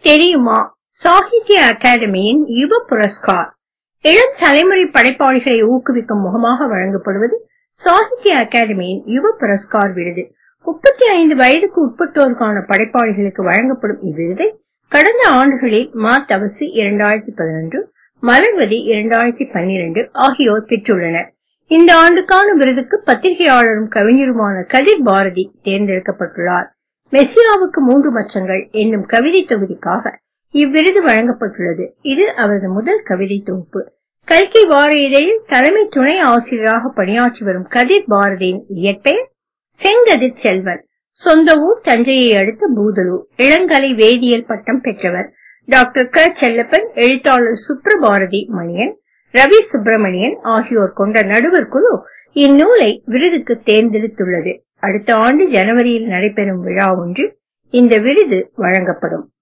தெரியுமா சாகித்ய அகாடமியின் யுவ புரஸ்கார் இளம் தலைமுறை படைப்பாளிகளை ஊக்குவிக்கும் முகமாக வழங்கப்படுவது சாகித்ய அகாடமியின் யுவ புரஸ்கார் விருது முப்பத்தி ஐந்து வயதுக்கு உட்பட்டோருக்கான படைப்பாளிகளுக்கு வழங்கப்படும் இவ்விருதை கடந்த ஆண்டுகளில் மா தவசி இரண்டாயிரத்தி பதினொன்று மலர்வதி இரண்டாயிரத்தி பன்னிரண்டு ஆகியோர் பெற்றுள்ளனர் இந்த ஆண்டுக்கான விருதுக்கு பத்திரிகையாளரும் கவிஞருமான கதிர் பாரதி தேர்ந்தெடுக்கப்பட்டுள்ளார் மெஸ்ஸியாவுக்கு மூன்று மச்சங்கள் என்னும் கவிதை தொகுதிக்காக இவ்விருது வழங்கப்பட்டுள்ளது இது அவரது முதல் கவிதை தொகுப்பு கல்கி வார இதழில் தலைமை துணை ஆசிரியராக பணியாற்றி வரும் கதிர் பாரதியின் இயற்பெயர் செங்கதிர் செல்வன் சொந்த ஊர் தஞ்சையை அடுத்த பூதலூர் இளங்கலை வேதியியல் பட்டம் பெற்றவர் டாக்டர் க செல்லப்பன் எழுத்தாளர் சுப்ரபாரதி மணியன் ரவி சுப்பிரமணியன் ஆகியோர் கொண்ட நடுவர் குழு இந்நூலை விருதுக்கு தேர்ந்தெடுத்துள்ளது அடுத்த ஆண்டு ஜனவரியில் நடைபெறும் விழா ஒன்றில் இந்த விருது வழங்கப்படும்